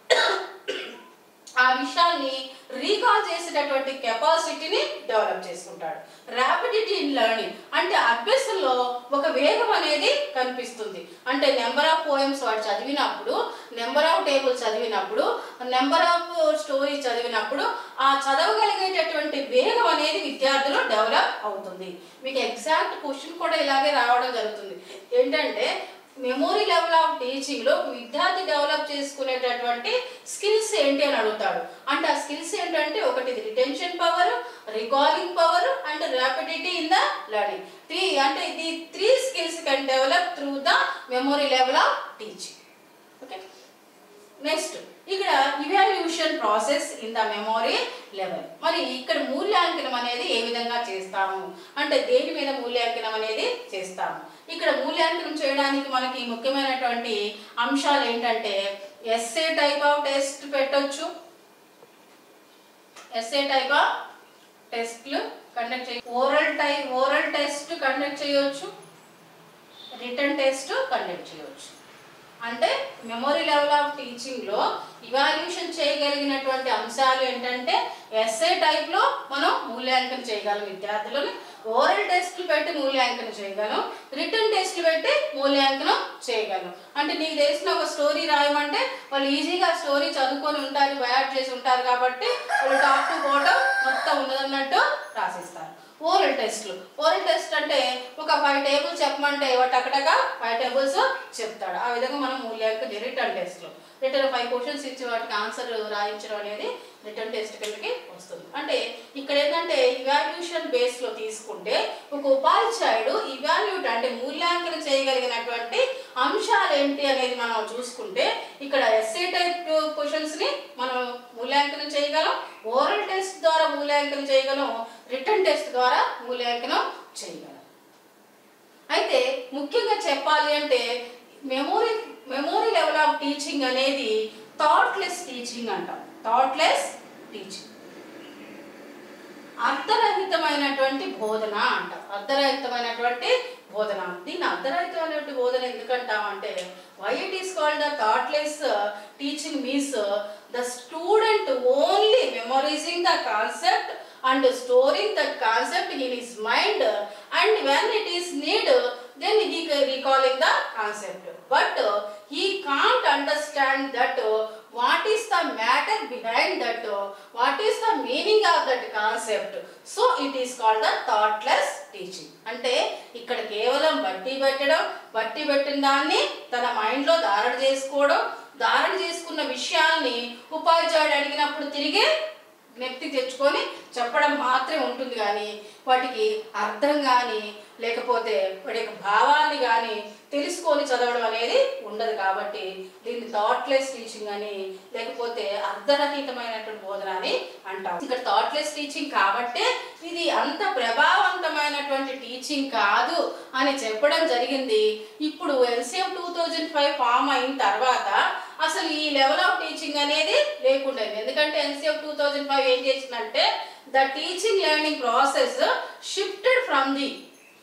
ఆ విషయాల్ని రీకాల్ చేసేటటువంటి కెపాసిటీని డెవలప్ చేసుకుంటాడు ర్యాపిడిటీ ఇన్ లెర్నింగ్ అంటే అభ్యాసంలో ఒక వేగం అనేది కనిపిస్తుంది అంటే నెంబర్ ఆఫ్ పోయమ్స్ వాడు చదివినప్పుడు నెంబర్ ఆఫ్ టేబుల్ చదివినప్పుడు నెంబర్ ఆఫ్ స్టోరీ చదివినప్పుడు ఆ చదవగలిగేటటువంటి వేగం అనేది విద్యార్థులు డెవలప్ అవుతుంది మీకు ఎగ్జాక్ట్ క్వశ్చన్ కూడా ఇలాగే రావడం జరుగుతుంది ఏంటంటే మెమొరీ లెవెల్ ఆఫ్ టీచింగ్ లో విద్యార్థి డెవలప్ చేసుకునేటటువంటి స్కిల్స్ ఏంటి అని అడుగుతాడు అంటే ఆ స్కిల్స్ ఏంటంటే ఒకటి retention power recalling power and rapidity in the learning three అంటే ఇది three skills can develop through the memory level of teaching okay next ఇక్కడ evaluation process in the memory level మరి ఇక్కడ మూల్యాంకనం అనేది ఏ విధంగా చేస్తాము అంటే దేని మీద మూల్యాంకనం అనేది చేస్తాము ఇక్కడ మూల్యాంకనం చేయడానికి మనకి ముఖ్యమైనటువంటి అంశాలు ఏంటంటే ఎస్ఏ టైప్ ఆఫ్ టెస్ట్ పెట్టొచ్చు ఎస్ఏ టైప్ ఆఫ్ టెస్ట్లు కండక్ట్ చేయ oral type oral test conduct చేయొచ్చు రిటర్న్ టెస్ట్ కండక్ట్ చేయవచ్చు అంటే మెమొరీ లెవెల్ ఆఫ్ టీచింగ్లో ఇవాల్యూషన్ చేయగలిగినటువంటి అంశాలు ఏంటంటే ఎస్ఏ టైప్లో మనం మూల్యాంకనం చేయగలం విద్యార్థులను ఓరల్ టెస్ట్లు పెట్టి మూల్యాంకనం చేయగలం రిటర్న్ టెస్ట్లు పెట్టి మూల్యాంకనం చేయగలం అంటే నీకు తెలిసిన ఒక స్టోరీ రాయమంటే వాళ్ళు ఈజీగా స్టోరీ చదువుకొని ఉంటారు బయాట్ చేసి ఉంటారు కాబట్టి వాళ్ళు టాప్ టు బాటమ్ మొత్తం ఉన్నదన్నట్టు రాసిస్తారు ఓరల్ టెస్ట్లు ఓరల్ టెస్ట్ అంటే ఒక ఫైవ్ టేబుల్స్ చెప్పమంటే వాటి అక్కడగా ఫైవ్ టేబుల్స్ చెప్తాడు ఆ విధంగా మనం మూల్యాంకనం రిటర్న్ టెస్ట్లో రిటర్న్ ఫైవ్ క్వశ్చన్స్ ఇచ్చి వాటికి ఆన్సర్ రాయించడం అనేది రిటర్న్ టెస్ట్ కిందకి వస్తుంది అంటే ఇక్కడ ఏంటంటే ఇవాల్యూషన్ బేస్లో తీసుకుంటే ఒక ఉపాధ్యాయుడు ఇవాల్యూట్ అంటే మూల్యాంకనం చేయగలిగినటువంటి అంశాలు ఏంటి అనేది మనం చూసుకుంటే ఇక్కడ ఎస్ఏ టైప్ క్వశ్చన్స్ని మనం మూల్యాంకనం చేయగలం ఓరల్ టెస్ట్ ద్వారా మూల్యాంకనం చేయగలం రిటర్న్ టెస్ట్ ద్వారా మూల్యాంకనం చేయగలం అయితే ముఖ్యంగా చెప్పాలి అంటే memory memory level of teaching అనేది థాట్లెస్ టీచింగ్ అంటాం థాట్లెస్ టీచింగ్ అర్థరహితమైనటువంటి బోధన అంటాం అర్థరహితమైనటువంటి బోధన దీన్ని అర్థరహితమైనటువంటి బోధన ఎందుకంటాం అంటే why it is called the thoughtless teaching means the student only memorizing the concept and storing that concept in his mind and when it is need then he can recalling the concept but uh, he can't understand that uh, what is the matter behind that uh, what is the meaning of that concept so it is called the thoughtless teaching అంటే ఇక్కడ కేవలం బట్టి పెట్టడం బట్టి పెట్టిన దాన్ని తన మైండ్లో ధారణ చేసుకోవడం ధారణ చేసుకున్న విషయాల్ని ఉపాధ్యాయుడు అడిగినప్పుడు తిరిగి జ్ఞప్తి తెచ్చుకొని చెప్పడం మాత్రమే ఉంటుంది కానీ వాటికి అర్థం కానీ లేకపోతే వాటి యొక్క భావాన్ని కానీ తెలుసుకొని చదవడం అనేది ఉండదు కాబట్టి దీన్ని థాట్లెస్ టీచింగ్ అని లేకపోతే అర్ధరహితమైనటువంటి బోధన అని అంటాం ఇక్కడ థాట్లెస్ టీచింగ్ కాబట్టే ఇది అంత ప్రభావవంతమైనటువంటి టీచింగ్ కాదు అని చెప్పడం జరిగింది ఇప్పుడు NCM two thousand five form అయిన తర్వాత అసలు ఈ లెవెల్ ఆఫ్ టీచింగ్ అనేది లేకుండా ఎందుకంటే ఎన్సీఎఫ్ టూ థౌజండ్ ఫైవ్ ఏం చేసిందంటే the teaching learning process shifted from the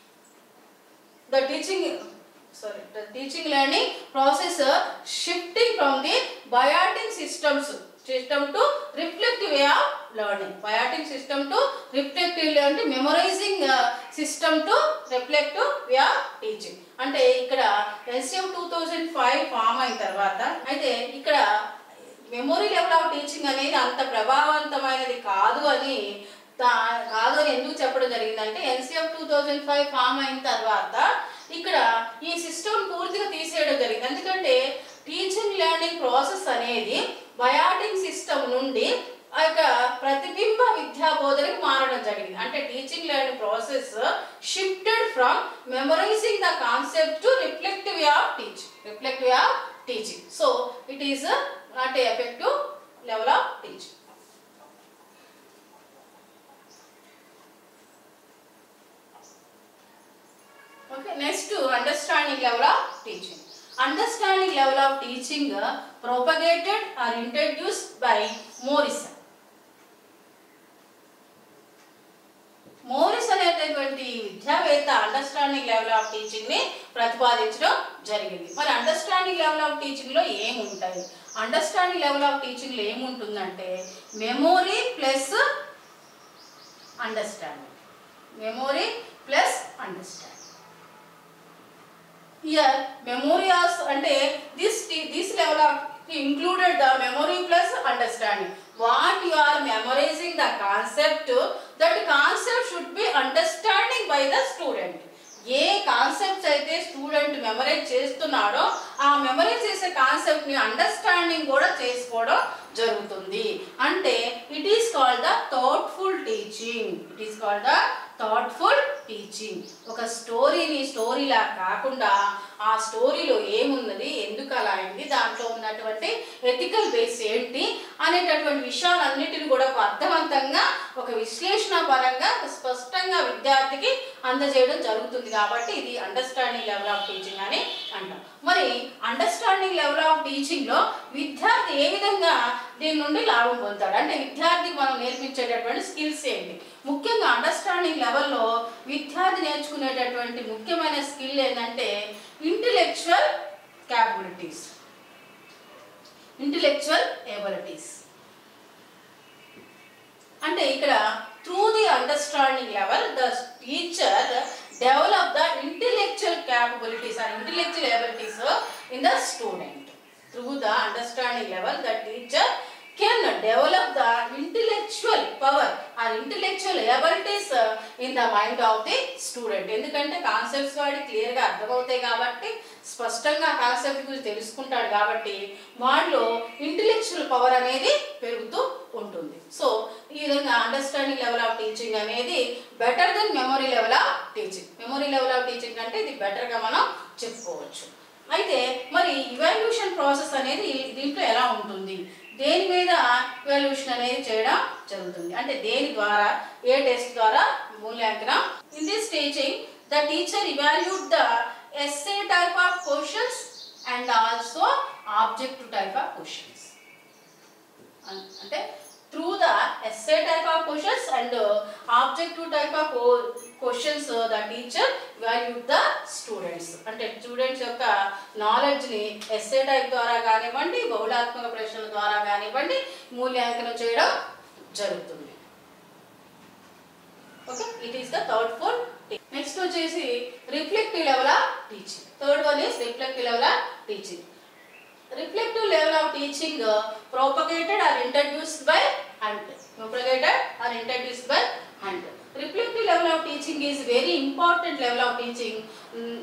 the teaching sorry the teaching learning process uh, shifting from the biotic systems system to reflective way of learning biotic system to reflective learning memorizing uh, system to reflective way of teaching అంటే ఇక్కడ NCM two thousand five form అయిన తర్వాత అయితే ఇక్కడ మెమొరీ లెవెల్ ఆఫ్ టీచింగ్ అనేది అంత ప్రభావవంతమైనది కాదు అని తా- కాదు అని ఎందుకు చెప్పడం జరిగిందంటే NCF two thousand five form అయిన తర్వాత ఇక్కడ ఈ సిస్టమ్ పూర్తిగా తీసేయడం జరిగింది ఎందుకంటే టీచింగ్ లెర్నింగ్ ప్రాసెస్ అనేది బయాటింగ్ సిస్టమ్ నుండి ఆ యొక్క ప్రతిబింబ విద్యా బోధనకి మారడం జరిగింది అంటే teaching learning process shifted from memorizing the concept to reflective of teaching reflective of teaching so it is not effective level of teaching Okay, next to understanding level of teaching. Understanding level of teaching uh, propagated or introduced by Morrison. Morris అనేటటువంటి విద్యావేత్త అండర్స్టాండింగ్ లెవెల్ ఆఫ్ టీచింగ్ ని ప్రతిపాదించడం జరిగింది మరి అండర్స్టాండింగ్ లెవెల్ ఆఫ్ టీచింగ్ లో ఏముంటాయి అండర్స్టాండింగ్ లెవెల్ ఆఫ్ టీచింగ్ లో ఏముంటుందంటే memory plus understanding memory plus understanding here memories అంటే this this level of included the memory plus understanding. What you are memorizing the concept, that concept should be understanding by the student. ఏ కాన్సెప్ట్స్ అయితే స్టూడెంట్ మెమరైజ్ చేస్తున్నాడో ఆ మెమరైజ్ చేసే కాన్సెప్ట్ని అండర్స్టాండింగ్ కూడా చేసుకోవడం జరుగుతుంది అంటే it is called the thoughtful teaching it is called the thoughtful teaching ఒక స్టోరీని స్టోరీలా కాకుండా ఆ స్టోరీలో ఏమున్నది ఎందుకు అలా అయింది దాంట్లో ఉన్నటువంటి ఎథికల్ బేస్ ఏంటి అనేటటువంటి విషయాలన్నిటిని కూడా ఒక అర్థవంతంగా ఒక విశ్లేషణ పరంగా స్పష్టంగా విద్యార్థికి అందజేయడం జరుగుతుంది కాబట్టి ఇది అండర్స్టాండింగ్ లెవెల్ ఆఫ్ టీచింగ్ అని అంటాం మరి అండర్స్టాండింగ్ లెవెల్ ఆఫ్ టీచింగ్లో విద్యార్థి ఏ విధంగా దీని నుండి లాభం పొందుతాడు అంటే విద్యార్థికి మనం నేర్పించేటటువంటి స్కిల్స్ ఏంటి ముఖ్యంగా అండర్స్టాండింగ్ లెవెల్లో విద్యార్థి నేర్చుకునేటటువంటి ముఖ్యమైన స్కిల్ ఏంటంటే ఇంటలెక్చువల్ క్యాపబిలిటీస్ ఇంటలెక్చువల్ ఎబిలిటీస్ అంటే ఇక్కడ through the understanding level the teacher develop the intellectual capabilities or intellectual abilities in the student through the understanding level the teacher can develop the intellectual power or intellectual abilities in the mind of the student ఎందుకంటే కాన్సెప్ట్స్ వాడి క్లియర్గా అర్థమవుతాయి కాబట్టి స్పష్టంగా కాన్సెప్ట్ గురించి తెలుసుకుంటాడు కాబట్టి వాడిలో ఇంటెలెక్చువల్ పవర్ అనేది పెరుగుతూ ఉంటుంది సో ఈ విధంగా అండర్స్టాండింగ్ లెవెల్ ఆఫ్ టీచింగ్ అనేది better than memory level of teaching memory level of teaching అంటే ఇది బెటర్గా మనం చెప్పుకోవచ్చు అయితే మరి ఇవాల్యూషన్ ప్రాసెస్ అనేది దీంట్లో ఎలా ఉంటుంది దేని మీద ఇవాల్యూషన్ అనేది చేయడం జరుగుతుంది అంటే దేని ద్వారా ఏ టెస్ట్ ద్వారా మూల్యాంకనం in this teaching the teacher evaluate the SA type of questions and also objective type of questions అంటే through the SA type of questions and objective type of questions the teacher value the students అంటే స్టూడెంట్స్ యొక్క నాలెడ్జ్ని ఎస్ఏ టైప్ ద్వారా కానివ్వండి బహుళాత్మక ప్రశ్నల ద్వారా కానివ్వండి మూల్యాంకనం చేయడం జరుగుతుంది okay it is the third for next వచ్చేసి reflective level of teaching third one is reflective level of teaching reflective level of teaching uh, propagated or introduced by hand propagated or introduced by hand reflective level of teaching is very important level of teaching mm,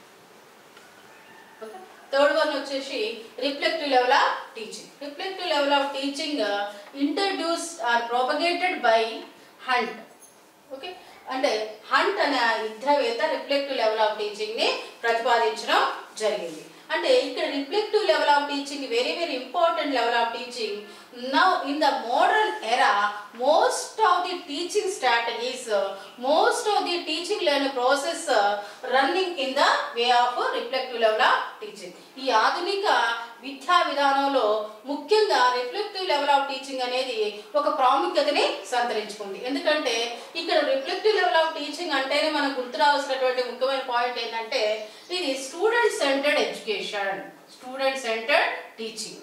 okay. Third one వచ్చేసి reflective level of teaching reflective level of teaching introduce or propagated by Hunt okay అంటే హంట్ అనే విద్యావేత్త రిఫ్లెక్టివ్ లెవెల్ ఆఫ్ టీచింగ్ని ప్రతిపాదించడం జరిగింది అంటే ఇక్కడ reflective level of teaching very very important level of teaching now in the modern era most of the teaching strategies most of the teaching learning process running in the way of reflective level of teaching ఈ ఆధునిక విద్యా విధానంలో ముఖ్యంగా రిఫ్లెక్టివ్ లెవెల్ ఆఫ్ టీచింగ్ అనేది ఒక ప్రాముఖ్యతని సంతరించుకుంది ఎందుకంటే ఇక్కడ రిఫ్లెక్టివ్ లెవెల్ ఆఫ్ టీచింగ్ అంటేనే మనకు గుర్తు రావాల్సినటువంటి ముఖ్యమైన పాయింట్ ఏంటంటే ఇది student centred education student centred teaching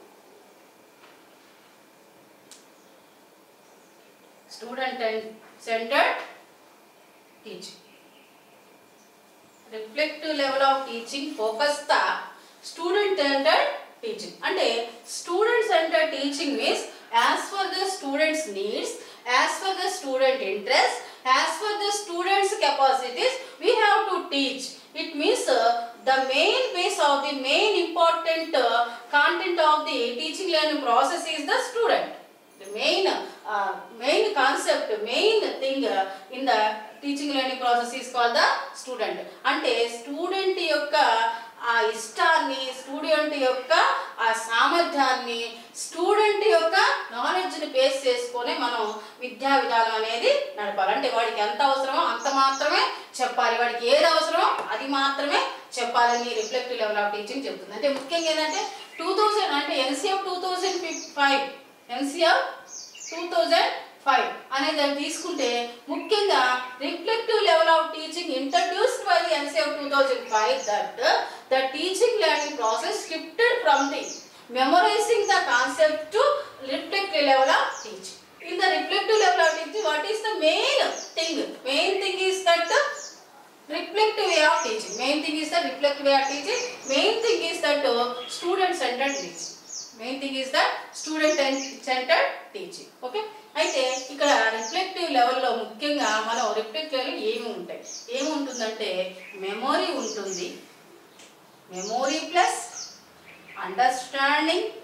student centred teaching reflective level of teaching focus the student centred teaching అంటే student centred teaching means as for the students needs as for the student interest as for the students capacities we have to teach it means uh, the main base of the main important uh, content of the teaching learning process is the student the main uh, main concept main thing uh, in the teaching learning process is called the student అంటే స్టూడెంట్ యొక్క ఆ ఇష్టాన్ని స్టూడెంట్ యొక్క ఆ సామర్థ్యాన్ని స్టూడెంట్ యొక్క నాలెడ్జ్ని బేస్ చేసుకొని మనం విద్యా విధానం అనేది నడపాలి అంటే వాడికి ఎంత అవసరమో అంత మాత్రమే చెప్పాలి వాడికి ఏది అవసరమో అది మాత్రమే చెప్పాలని రిఫ్లెక్టివ్ లెవెల్ ఆఫ్ టీచింగ్ చెప్తుంది అంటే ముఖ్యంగా ఏంటంటే టూ థౌజండ్ అంటే NCF two thousand five NCF two thousand five అనేది అది తీసుకుంటే ముఖ్యంగా reflective level of teaching introduced by the NCF two thousand five that the teaching learning process shifted from the memorizing the concept to reflective level of teaching. In the reflective level of teaching, what is the main thing? Main thing is that the reflective way of teaching. Main thing is the reflective way of teaching. Main thing is that uh, student centered teaching. Main thing is the student centred teaching okay అయితే ఇక్కడ రిఫ్లెక్టివ్ లెవెల్లో ముఖ్యంగా మనం రిఫ్లెక్టివ్ లెవెల్ ఏమి ఉంటాయి ఏమి ఉంటుందంటే మెమొరీ ఉంటుంది memory plus understanding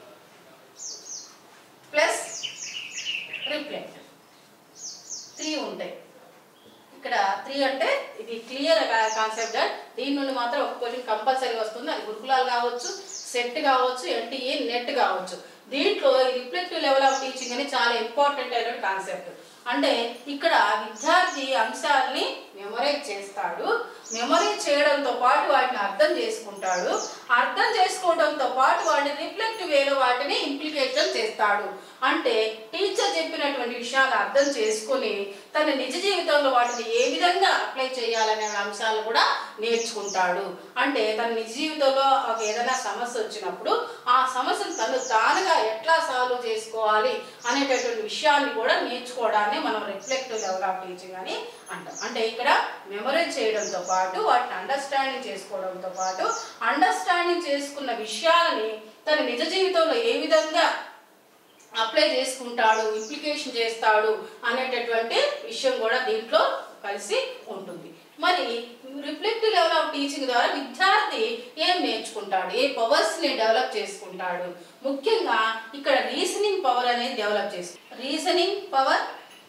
plus reflect three ఉంటాయి ఇక్కడ త్రీ అంటే ఇది క్లియర్ కాన్సెప్ట్ దీని నుండి మాత్రం ఒక క్వశ్చన్ కంపల్సరీ వస్తుంది అది గురుకులాలు కావచ్చు సెట్ కావచ్చు ఎన్టీఏ నెట్ కావచ్చు దీంట్లో రిఫ్లెక్టివ్ లెవెల్ ఆఫ్ టీచింగ్ అని చాలా ఇంపార్టెంట్ అయిన కాన్సెప్ట్ అంటే ఇక్కడ విద్యార్థి అంశాలని మెమరైజ్ చేస్తాడు మెమరైజ్ చేయడంతో పాటు వాటిని అర్థం చేసుకుంటాడు అర్థం చేసుకోవడంతో పాటు వాటిని రిఫ్లెక్ట్ వేలో వాటిని ఇంప్లికేషన్ చేస్తాడు అంటే టీచర్ చెప్పినటువంటి విషయాలు అర్థం చేసుకొని తన నిజ జీవితంలో వాటిని ఏ విధంగా అప్లై చేయాలనే అంశాలు కూడా నేర్చుకుంటాడు అంటే తన నిజ జీవితంలో ఒక ఏదైనా సమస్య వచ్చినప్పుడు ఆ సమస్యను తను తానుగా ఎట్లా సాల్వ్ చేసుకోవాలి అనేటటువంటి విషయాన్ని కూడా నేర్చుకోవడాన్ని మనం రిఫ్లెక్టివ్ లెవెల్ ఆఫ్ టీచింగ్ అని అంటాం అంటే ఇక్కడ మెమరైజ్ చేయడంతో పాటు వాటిని అండర్స్టాండింగ్ చేసుకోవడంతో పాటు అండర్స్టాండింగ్ చేసుకున్న విషయాలని తన నిజ జీవితంలో ఏ విధంగా అప్లై చేసుకుంటాడు ఇంప్లికేషన్ చేస్తాడు అనేటటువంటి విషయం కూడా దీంట్లో కలిసి ఉంటుంది మరి రిఫ్లెక్టివ్ లెవెల్ ఆఫ్ టీచింగ్ ద్వారా విద్యార్థి ఏం నేర్చుకుంటాడు ఏ పవర్స్ ని డెవలప్ చేసుకుంటాడు ముఖ్యంగా ఇక్కడ రీజనింగ్ పవర్ అనేది డెవలప్ చేసు reasoning power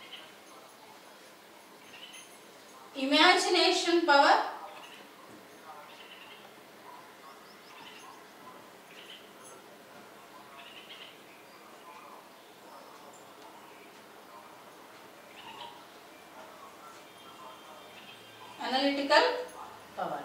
imagination power analytical power.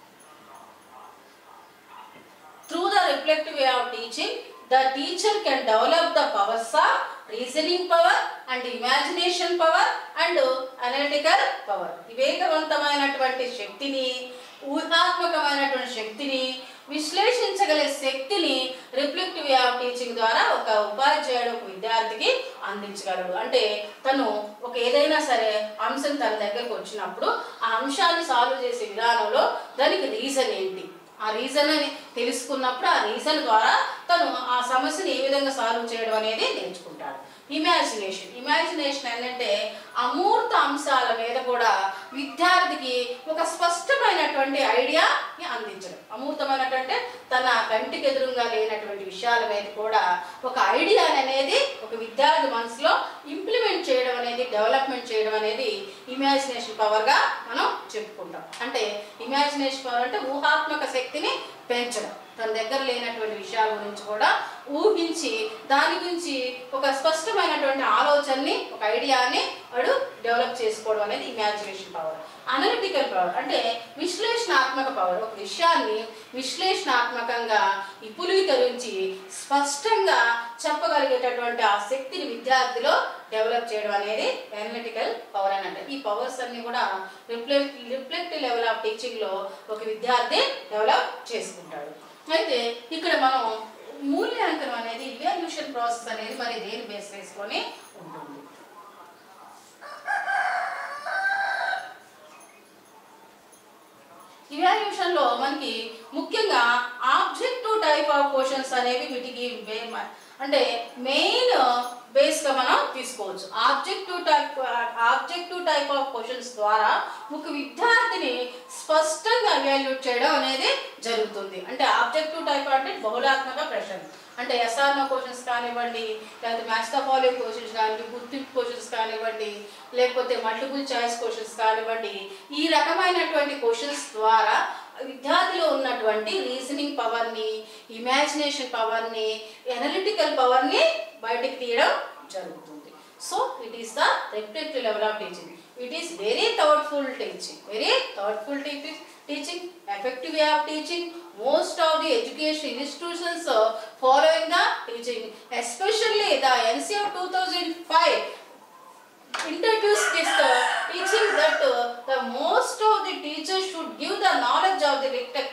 Through the reflective way of teaching, the teacher can develop the powers of reasoning power and imagination power and analytical power. వివేకవంతమైనటువంటి శక్తిని ఊహాత్మకమైనటువంటి శక్తిని విశ్లేషించగల శక్తిని రిఫ్లెక్టివ్ వే ఆఫ్ టీచింగ్ ద్వారా ఒక ఉపాధ్యాయుడు ఒక విద్యార్థికి అందించగలడు అంటే తను ఒక ఏదైనా సరే అంశం తన దగ్గరకు వచ్చినప్పుడు ఆ అంశాన్ని సాల్వ్ చేసే విధానంలో దానికి రీజన్ ఏంటి ఆ రీజన్ అని తెలుసుకున్నప్పుడు ఆ రీజన్ ద్వారా తను ఆ సమస్యని ఏ విధంగా సాల్వ్ చేయడం అనేది నేర్చుకుంటాడు ఇమాజినేషన్ ఇమాజినేషన్ ఏంటంటే అమూర్త అంశాల మీద కూడా విద్యార్థికి ఒక స్పష్టమైనటువంటి ఐడియాని అందించడం అమూర్తమైనటువంటి తన కంటికి ఎదురుగా లేనటువంటి విషయాల మీద కూడా ఒక ఐడియా అనేది ఒక విద్యార్థి మనసులో ఇంప్లిమెంట్ చేయడం అనేది డెవలప్మెంట్ చేయడం అనేది ఇమాజినేషన్ పవర్గా మనం చెప్పుకుంటాం అంటే ఇమాజినేషన్ పవర్ అంటే ఊహాత్మక శక్తిని పెంచడం తన దగ్గర లేనటువంటి విషయాల గురించి కూడా ఊహించి దాని గురించి ఒక స్పష్టమైనటువంటి ఆలోచనని ఒక ఐడియాని వాడు డెవలప్ చేసుకోవడం అనేది ఇమాజినేషన్ పవర్ అనలిటికల్ పవర్ అంటే విశ్లేషణాత్మక పవర్ ఒక విషయాన్ని విశ్లేషణాత్మకంగా విపులీకరించి స్పష్టంగా చెప్పగలిగేటటువంటి ఆ శక్తిని విద్యార్థిలో డెవలప్ చేయడం అనేది అనలిటికల్ పవర్ అని అంటారు ఈ పవర్స్ అన్ని కూడా రిఫ్లెక్ట్ రిఫ్లెక్టివ్ లెవెల్ ఆఫ్ టీచింగ్లో ఒక విద్యార్థి డెవలప్ చేసుకుంటాడు అయితే ఇక్కడ మనం మూల్యాంకనం అనేది ఇవాల్యూషన్ ప్రాసెస్ అనేది మరి దేని బేస్ చేసుకొని ఉంటుంది ఇవాల్యూషన్ లో మనకి ముఖ్యంగా ఆబ్జెక్టివ్ టైప్ ఆఫ్ క్వశ్చన్స్ అనేవి వీటికి వే- మ- అంటే మెయిన్ బేస్ గా మనం తీసుకోవచ్చు objective type objective type of questions ద్వారా ఒక విద్యార్థిని స్పష్టంగా ఎవాల్యూట్ చేయడం అనేది జరుగుతుంది అంటే ఆబ్జెక్టివ్ టైప్ అంటే బహుళాత్మక ప్రశ్నలు అంటే ఎస్ఆర్నో క్వశ్చన్స్ కానివ్వండి లేకపోతే మ్యాచ్ ద ఫాలోయింగ్ క్వశ్చన్స్ కానివ్వండి గుర్తింపు క్వశ్చన్స్ కానివ్వండి లేకపోతే మల్టిపుల్ చాయిస్ క్వశ్చన్స్ కానివ్వండి ఈ రకమైనటువంటి క్వశ్చన్స్ ద్వారా విద్యార్థిలో ఉన్నటువంటి రీజనింగ్ పవర్ని ఇమాజినేషన్ పవర్ని ఎనలిటికల్ పవర్ని బయటికి తీయడం జరుగుతుంది so it is the reflective level of teaching it is very thoughtful teaching very thoughtful teaching effective way of teaching most of the education institutions uh, following the teaching especially the NCF 2005 introduced this uh, teaching that uh, the most of the teachers should give the knowledge of the tech